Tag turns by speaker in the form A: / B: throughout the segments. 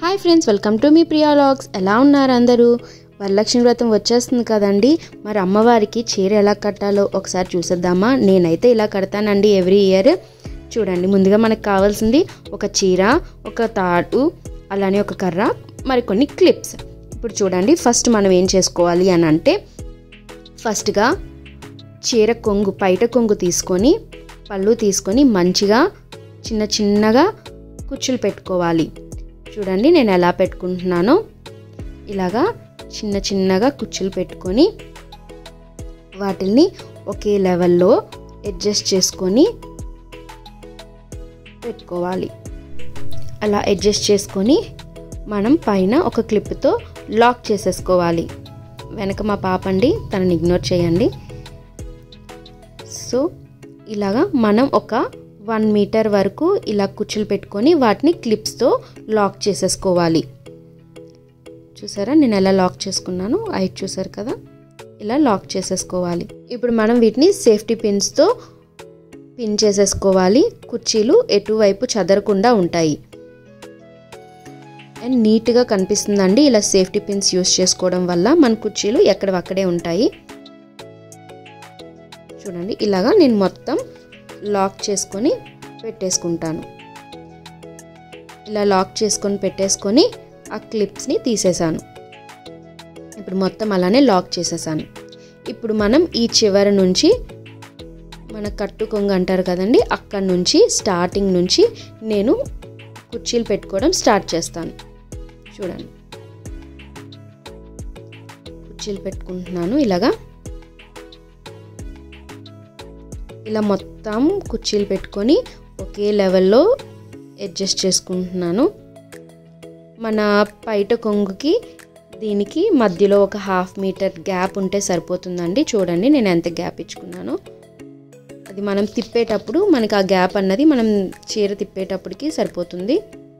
A: hi friends welcome to మీ Priya logs ఎలా ఉన్నారు అందరూ వరలక్ష్మి వ్రతం వచ్చేస్తుంది కదండి మరి అమ్మవారికి చీర ఎలా కట్టాలో ఒకసారి చూసేద్దామా నేనైతే ఇలా కడతానండి ఎవ్రీ ఇయర్ చూడండి ముందుగా మనకు కావాల్సింది ఒక చీర ఒక తాడు అలానే ఒక కర్ర మరికొన్ని క్లిప్స్ ఇప్పుడు చూడండి ఫస్ట్ మనం ఏం చేసుకోవాలి అని అంటే ఫస్ట్గా చీర కొంగు పైట కొంగు తీసుకొని పళ్ళు తీసుకొని మంచిగా చిన్న చిన్నగా కుచ్చులు పెట్టుకోవాలి చూడండి నేను ఎలా పెట్టుకుంటున్నానో ఇలాగా చిన్న చిన్నగా కుచ్చులు పెట్టుకొని వాటిల్ని ఒకే లెవెల్లో అడ్జస్ట్ చేసుకొని పెట్టుకోవాలి అలా అడ్జస్ట్ చేసుకొని మనం పైన ఒక క్లిప్తో లాక్ చేసేసుకోవాలి వెనక మా పాప అండి తనని ఇగ్నోర్ చేయండి సో ఇలాగా మనం ఒక వన్ మీటర్ వరకు ఇలా కుచ్చులు పెట్టుకొని వాటిని క్లిప్స్తో లాక్ చేసేసుకోవాలి చూసారా నేను ఎలా లాక్ చేసుకున్నాను ఐట్ చూసారు కదా ఇలా లాక్ చేసేసుకోవాలి ఇప్పుడు మనం వీటిని సేఫ్టీ పిన్స్తో పిన్ చేసేసుకోవాలి కుర్చీలు ఎటువైపు చదరకుండా ఉంటాయి అండ్ నీట్గా కనిపిస్తుందండి ఇలా సేఫ్టీ పిన్స్ యూస్ చేసుకోవడం వల్ల మన కుర్చీలు ఎక్కడవక్కడే ఉంటాయి చూడండి ఇలాగా నేను మొత్తం లాక్ చేసుకొని పెట్టేసుకుంటాను ఇలా లాక్ చేసుకొని పెట్టేసుకొని ఆ క్లిప్స్ని తీసేసాను ఇప్పుడు మొత్తం అలానే లాక్ చేసేసాను ఇప్పుడు మనం ఈ చివరి నుంచి మన కట్టు కొంగ అంటారు కదండి అక్కడ నుంచి స్టార్టింగ్ నుంచి నేను కుర్చీలు పెట్టుకోవడం స్టార్ట్ చేస్తాను చూడండి కుర్చీలు పెట్టుకుంటున్నాను ఇలాగా ఇలా మొత్తం కుర్చీలు పెట్టుకొని ఒకే లెవెల్లో అడ్జస్ట్ చేసుకుంటున్నాను మన పైట కొంగుకి దీనికి మధ్యలో ఒక హాఫ్ మీటర్ గ్యాప్ ఉంటే సరిపోతుందండి చూడండి నేను ఎంత గ్యాప్ ఇచ్చుకున్నాను అది మనం తిప్పేటప్పుడు మనకి ఆ గ్యాప్ అన్నది మనం చీర తిప్పేటప్పటికి సరిపోతుంది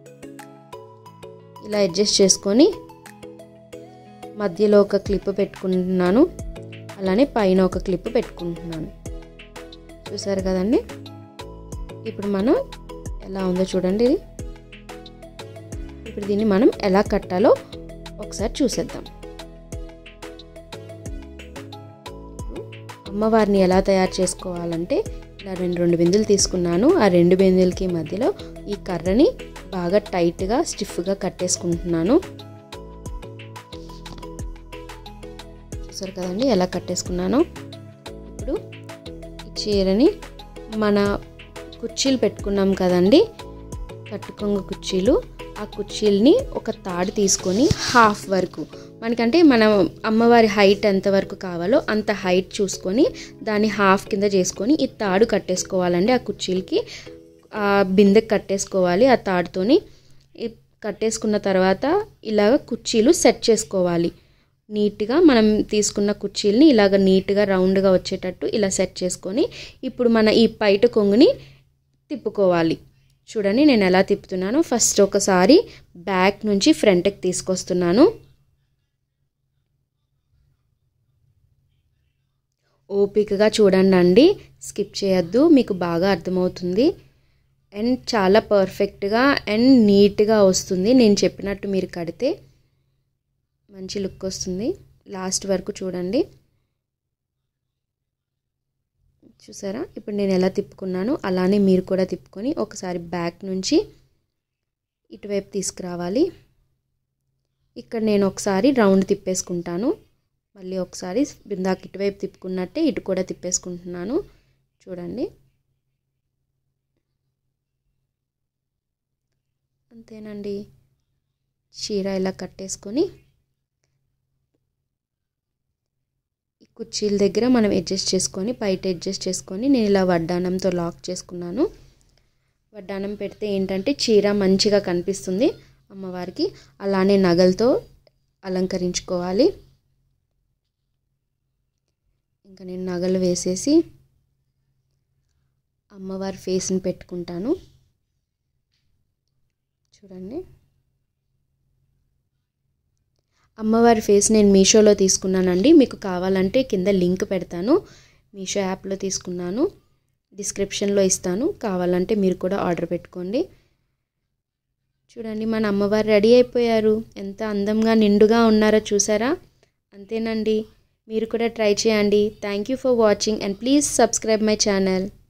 A: ఇలా అడ్జస్ట్ చేసుకొని మధ్యలో ఒక క్లిప్ పెట్టుకుంటున్నాను అలానే పైన ఒక క్లిప్ పెట్టుకుంటున్నాను చూసారు కదండి ఇప్పుడు మనం ఎలా ఉందో చూడండి ఇది ఇప్పుడు దీన్ని మనం ఎలా కట్టాలో ఒకసారి చూసేద్దాం అమ్మవారిని ఎలా తయారు చేసుకోవాలంటే ఇలా రెండు రెండు బిందులు తీసుకున్నాను ఆ రెండు బిందులకి మధ్యలో ఈ కర్రని బాగా టైట్గా స్టిఫ్గా కట్టేసుకుంటున్నాను చూసారు కదండి ఎలా కట్టేసుకున్నాను ఇప్పుడు ఈ చీరని మన కుర్చీలు పెట్టుకున్నాం కదండి కట్టుకొంగ కుర్చీలు ఆ కుర్చీల్ని ఒక తాడు తీసుకొని హాఫ్ వరకు మనకంటే మన అమ్మవారి హైట్ ఎంత వరకు కావాలో అంత హైట్ చూసుకొని దాన్ని హాఫ్ కింద చేసుకొని ఈ తాడు కట్టేసుకోవాలండి ఆ కుర్చీలకి ఆ బిందెకి కట్టేసుకోవాలి ఆ తాడుతోని కట్టేసుకున్న తర్వాత ఇలాగ కుర్చీలు సెట్ చేసుకోవాలి నీట్గా మనం తీసుకున్న కుర్చీలని ఇలాగ నీట్గా రౌండ్గా వచ్చేటట్టు ఇలా సెట్ చేసుకొని ఇప్పుడు మన ఈ పైట కొంగుని తిప్పుకోవాలి చూడండి నేను ఎలా తిప్పుతున్నాను ఫస్ట్ ఒకసారి బ్యాక్ నుంచి ఫ్రంట్కి తీసుకొస్తున్నాను ఓపికగా చూడండి అండి స్కిప్ చేయొద్దు మీకు బాగా అర్థమవుతుంది అండ్ చాలా పర్ఫెక్ట్గా అండ్ నీట్గా వస్తుంది నేను చెప్పినట్టు మీరు కడితే మంచి లుక్ వస్తుంది లాస్ట్ వరకు చూడండి చూసారా ఇప్పుడు నేను ఎలా తిప్పుకున్నాను అలానే మీరు కూడా తిప్పుకొని ఒకసారి బ్యాక్ నుంచి ఇటువైపు తీసుకురావాలి ఇక్కడ నేను ఒకసారి రౌండ్ తిప్పేసుకుంటాను మళ్ళీ ఒకసారి బిందాకి ఇటువైపు తిప్పుకున్నట్టే ఇటు కూడా తిప్పేసుకుంటున్నాను చూడండి అంతేనండి చీర ఇలా కట్టేసుకొని కుర్చీల దగ్గర మనం అడ్జస్ట్ చేసుకొని బయట అడ్జస్ట్ చేసుకొని నేను ఇలా వడ్డానంతో లాక్ చేసుకున్నాను వడ్డానం పెడితే ఏంటంటే చీర మంచిగా కనిపిస్తుంది అమ్మవారికి అలానే నగలతో అలంకరించుకోవాలి ఇంకా నేను నగలు వేసేసి అమ్మవారి ఫేస్ని పెట్టుకుంటాను చూడండి అమ్మవారి ఫేస్ నేను మీషోలో తీసుకున్నానండి మీకు కావాలంటే కింద లింక్ పెడతాను మీషో యాప్లో తీసుకున్నాను డిస్క్రిప్షన్లో ఇస్తాను కావాలంటే మీరు కూడా ఆర్డర్ పెట్టుకోండి చూడండి మన అమ్మవారు రెడీ అయిపోయారు ఎంత అందంగా నిండుగా ఉన్నారో చూసారా అంతేనండి మీరు కూడా ట్రై చేయండి thank you for watching and please subscribe my channel